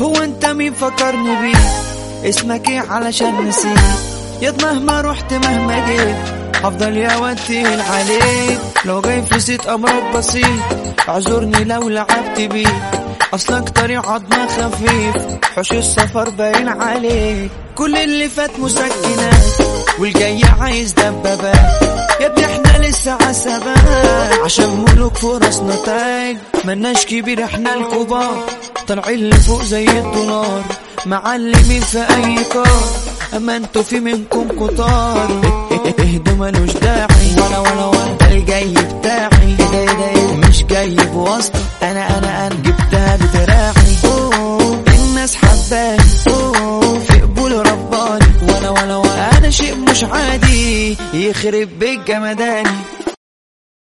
هو انت مين فكرني بيه اسمك ايه علشان نسيت ياض مهما رحت مهما جيت هفضل يا واد تقيل عليك لو جاي في زيت امرك بسيط اعذرني لو لعبت بيه اصلك طريق عضمة خفيف حوش السفر باين عليك كل اللي فات مسكنات والجاي عايز دبابات يا ابني احنا لسه عسبات عشان ملوك فرص نتايج ملناش كبير احنا الكبار طالعين لفوق زي الدولار معلمين في اي كار اما انتوا في منكم كتار اهدوا ملوش داعي ولا ولا ولا ده الجاي بتاعي ايه ده ايه ده ايه ده مش جاي بواسطة انا انا انا جبتها بدراعي أوه، الناس حباني أوه، في قبول رباني ولا ولا ولا انا شيء مش عادي يخرب بيت جمداني